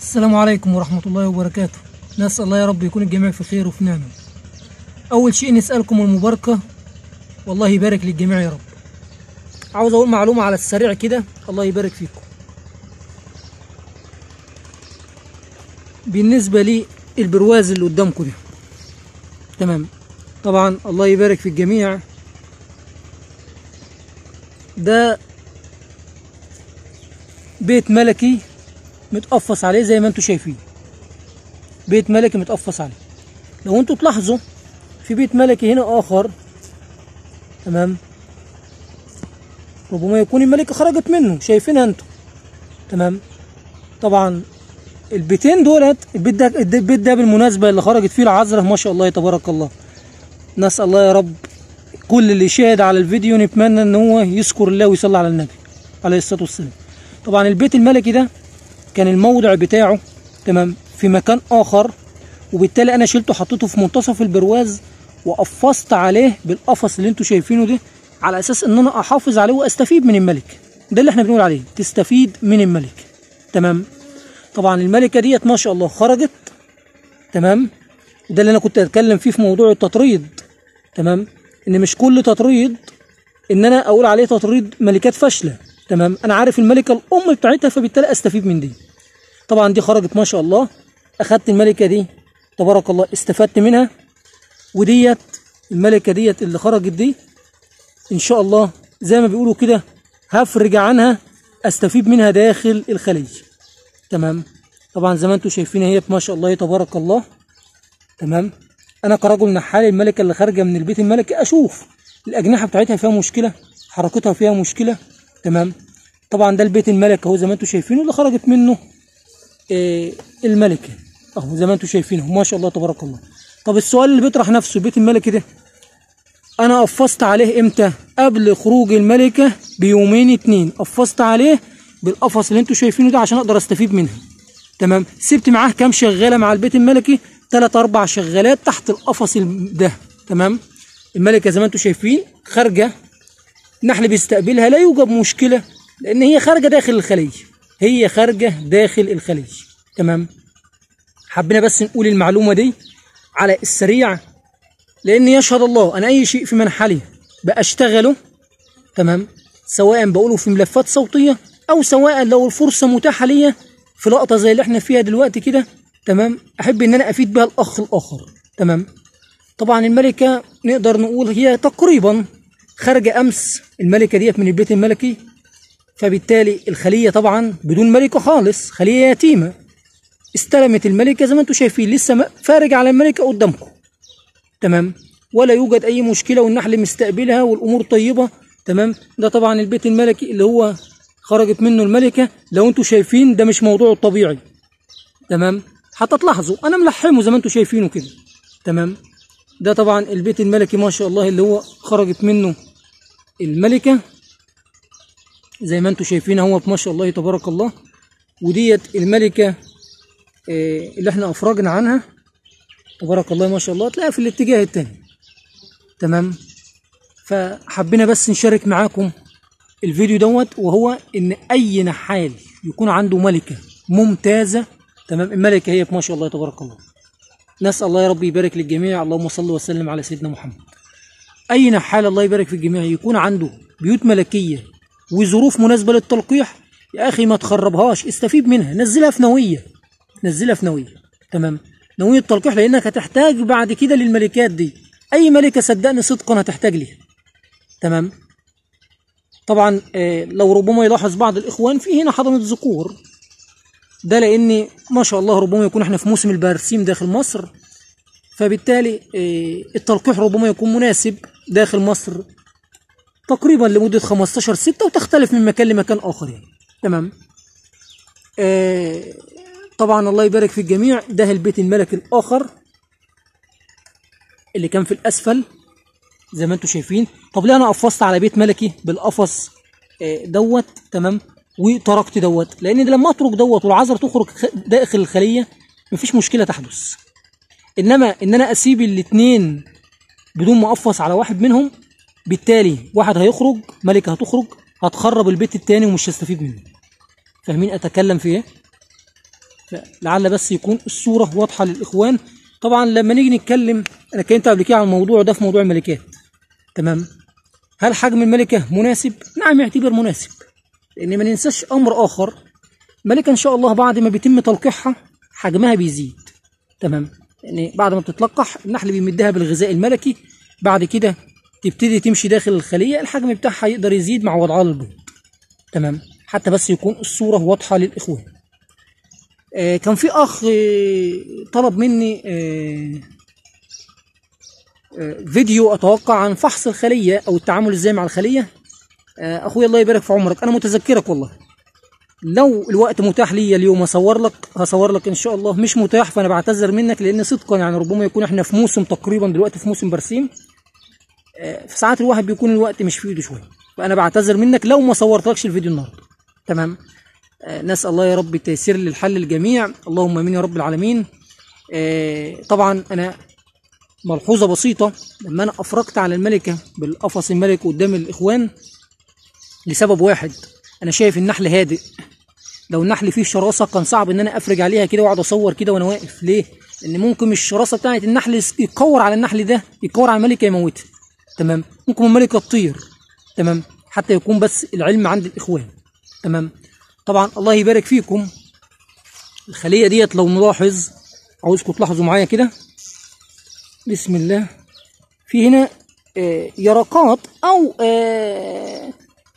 السلام عليكم ورحمة الله وبركاته نسأل الله يا رب يكون الجميع في خير وفي نعمة أول شيء نسألكم المباركة والله يبارك للجميع يا رب عاوز أقول معلومة على السريع كده الله يبارك فيكم بالنسبة لي البرواز اللي قدامكم ده تمام طبعا الله يبارك في الجميع ده بيت ملكي متقفص عليه زي ما انتم شايفين بيت ملكي متقفص عليه لو انتوا تلاحظوا في بيت ملكي هنا اخر تمام ربما يكون الملكة خرجت منه شايفينها انتوا تمام طبعا البيتين دولت البيت ده البيت ده بالمناسبة اللي خرجت فيه العذراء ما شاء الله تبارك الله نسأل الله يا رب كل اللي شاهد على الفيديو نتمنى ان هو يذكر الله ويصلي على النبي عليه الصلاة والسلام طبعا البيت الملكي ده كان الموضع بتاعه تمام في مكان اخر وبالتالي انا شلته حطيته في منتصف البرواز وقفصت عليه بالقفص اللي انتوا شايفينه ده على اساس ان انا احافظ عليه واستفيد من الملك ده اللي احنا بنقول عليه تستفيد من الملك تمام طبعا الملكه ديت ما شاء الله خرجت تمام ده اللي انا كنت اتكلم فيه في موضوع التطريد تمام ان مش كل تطريد ان انا اقول عليه تطريد ملكات فاشله تمام انا عارف الملكه الام بتاعتها فبالتالي استفيد من دي طبعا دي خرجت ما شاء الله اخدت الملكه دي تبارك الله استفدت منها وديت الملكه ديت اللي خرجت دي ان شاء الله زي ما بيقولوا كده هفرج عنها استفيد منها داخل الخليج تمام طبعا زي ما انتم شايفين هي ما شاء الله تبارك الله تمام انا كرجل نحال الملكه اللي خارجه من البيت الملكي اشوف الاجنحه بتاعتها فيها مشكله حركتها فيها مشكله تمام طبعا ده البيت الملك اهو زي ما انتم شايفينه اللي خرجت منه آه الملكه اهو زي ما انتم شايفينه ما شاء الله تبارك الله طب السؤال اللي بيطرح نفسه البيت الملكي ده انا قفزت عليه امتى قبل خروج الملكه بيومين اتنين قفزت عليه بالقفص اللي انتم شايفينه ده عشان اقدر استفيد منها تمام سبت معاه كام شغاله مع البيت الملكي ثلاث اربع شغالات تحت القفص ده تمام الملكه زي ما انتم شايفين خارجه النحل بيستقبلها لا يوجد مشكله لان هي خارجه داخل الخليج هي خارجه داخل الخليج تمام حبينا بس نقول المعلومه دي على السريع لان يشهد الله انا اي شيء في منحلي باشتغله تمام سواء بقوله في ملفات صوتيه او سواء لو الفرصه متاحه ليا في لقطه زي اللي احنا فيها دلوقتي كده تمام احب ان انا افيد بها الاخ الاخر تمام طبعا الملكه نقدر نقول هي تقريبا خارجه امس الملكه ديت من البيت الملكي فبالتالي الخليه طبعا بدون ملكه خالص خليه يتيمه استلمت الملكه زي ما انتم شايفين لسه فارج على الملكه قدامكم تمام ولا يوجد اي مشكله والنحل مستقبلها والامور طيبه تمام ده طبعا البيت الملكي اللي هو خرجت منه الملكه لو انتم شايفين ده مش موضوع الطبيعي تمام حتى تلاحظوا انا ملحمه زي ما انتم شايفينه كده تمام ده طبعا البيت الملكي ما شاء الله اللي هو خرجت منه الملكه زي ما انتم شايفين اهو ما شاء الله تبارك الله وديت الملكه اه اللي احنا افرجنا عنها تبارك الله ما شاء الله تلاقيها في الاتجاه التاني تمام فحبينا بس نشارك معاكم الفيديو دوت وهو ان اي نحال يكون عنده ملكه ممتازه تمام الملكه هي ما شاء الله تبارك الله نسال الله يا رب يبارك للجميع اللهم صل وسلم على سيدنا محمد اي نحال الله يبارك في الجميع يكون عنده بيوت ملكيه وظروف مناسبه للتلقيح يا اخي ما تخربهاش استفيد منها نزلها في نويه نزلها في نويه تمام نويه التلقيح لانك هتحتاج بعد كده للملكات دي اي ملكه صدقني صدقا هتحتاج ليها تمام طبعا آه لو ربما يلاحظ بعض الاخوان في هنا حضنه ذكور ده لان ما شاء الله ربما يكون احنا في موسم البرسيم داخل مصر فبالتالي آه التلقيح ربما يكون مناسب داخل مصر تقريبا لمده 15 6 وتختلف من مكان لمكان اخر يعني تمام آه طبعا الله يبارك في الجميع ده البيت الملكي الاخر اللي كان في الاسفل زي ما انتم شايفين طب ليه انا قفزت على بيت ملكي بالقفص دوت تمام وتركت دوت لان لما اترك دوت والعذر تخرج داخل الخليه مفيش مشكله تحدث انما ان انا اسيب الاثنين بدون ما اقفص على واحد منهم بالتالي واحد هيخرج ملكه هتخرج هتخرب البيت التاني ومش هستفيد منه فاهمين اتكلم في ايه فلعل بس يكون الصوره واضحه للاخوان طبعا لما نيجي نتكلم انا اتكلمت قبل كده عن الموضوع ده في موضوع الملكات تمام هل حجم الملكه مناسب نعم يعتبر مناسب لان ما ننساش امر اخر ملكه ان شاء الله بعد ما بيتم تلقيحها حجمها بيزيد تمام يعني بعد ما بتتلقح النحل بيمدها بالغذاء الملكي بعد كده تبتدي تمشي داخل الخليه الحجم بتاعها يقدر يزيد مع وضعها للبيض تمام حتى بس يكون الصوره واضحه للاخوان آه كان في اخ آه طلب مني آه آه فيديو اتوقع عن فحص الخليه او التعامل ازاي مع الخليه آه اخويا الله يبارك في عمرك انا متذكرك والله لو الوقت متاح لي اليوم اصور لك هصور لك ان شاء الله مش متاح فانا بعتذر منك لان صدقا يعني ربما يكون احنا في موسم تقريبا دلوقتي في موسم برسيم آه، في ساعات الواحد بيكون الوقت مش في ايده شويه فانا بعتذر منك لو ما صورتلكش الفيديو النهارده تمام آه، نسال الله يا رب تيسير للحل للجميع اللهم امين يا رب العالمين آه، طبعا انا ملحوظه بسيطه لما انا افرجت على الملكه بالقفص الملكي قدام الاخوان لسبب واحد انا شايف النحل هادئ لو النحل فيه شراسه كان صعب ان انا افرج عليها كده واقعد اصور كده وانا واقف ليه لان ممكن الشراسه بتاعت النحل يتكور على النحل ده يتكور على الملكه يموتها تمام ممكن الملكه تطير تمام حتى يكون بس العلم عند الاخوان تمام طبعا الله يبارك فيكم الخليه ديت لو نلاحظ عاوزكم تلاحظوا معايا كده بسم الله في هنا آه، يرقات او آه،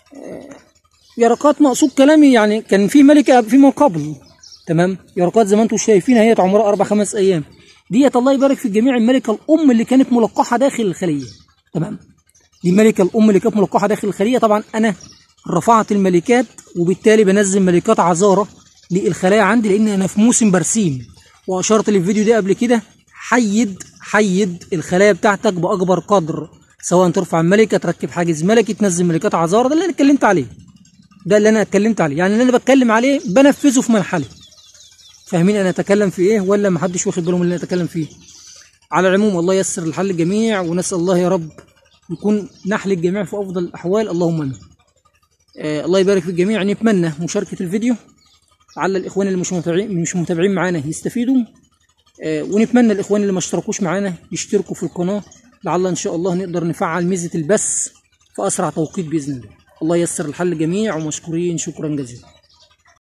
يرقات مقصود كلامي يعني كان في ملكه فيما قبل تمام يرقات زي ما انتم شايفين هي عمرها اربع خمس ايام ديت الله يبارك في الجميع الملكه الام اللي كانت ملقحه داخل الخليه تمام دي الملكه الام اللي كانت ملقحه داخل الخليه طبعا انا رفعت الملكات وبالتالي بنزل ملكات عذاره للخلايا عندي لان انا في موسم برسيم واشرت للفيديو ده قبل كده حيد حيد الخلايا بتاعتك باكبر قدر سواء ترفع الملكه تركب حاجز ملكي تنزل ملكات عذاره ده اللي انا اتكلمت عليه ده اللي انا اتكلمت عليه يعني اللي انا بتكلم عليه بنفذه في مرحله فاهمين انا اتكلم في ايه ولا ما حدش واخد باله من اللي انا اتكلم فيه على العموم الله ييسر الحل الجميع ونسال الله يا رب يكون نحل الجميع في افضل الاحوال اللهم امين آه الله يبارك في الجميع نتمنى مشاركه الفيديو لعل الاخوان اللي مش متابعين مش متابعين معانا يستفيدوا آه ونتمنى الاخوان اللي ما اشتركوش معانا يشتركوا في القناه لعل ان شاء الله نقدر نفعل ميزه البث في اسرع توقيت باذن الله الله ييسر الحل جميع ومشكورين شكرا جزيلا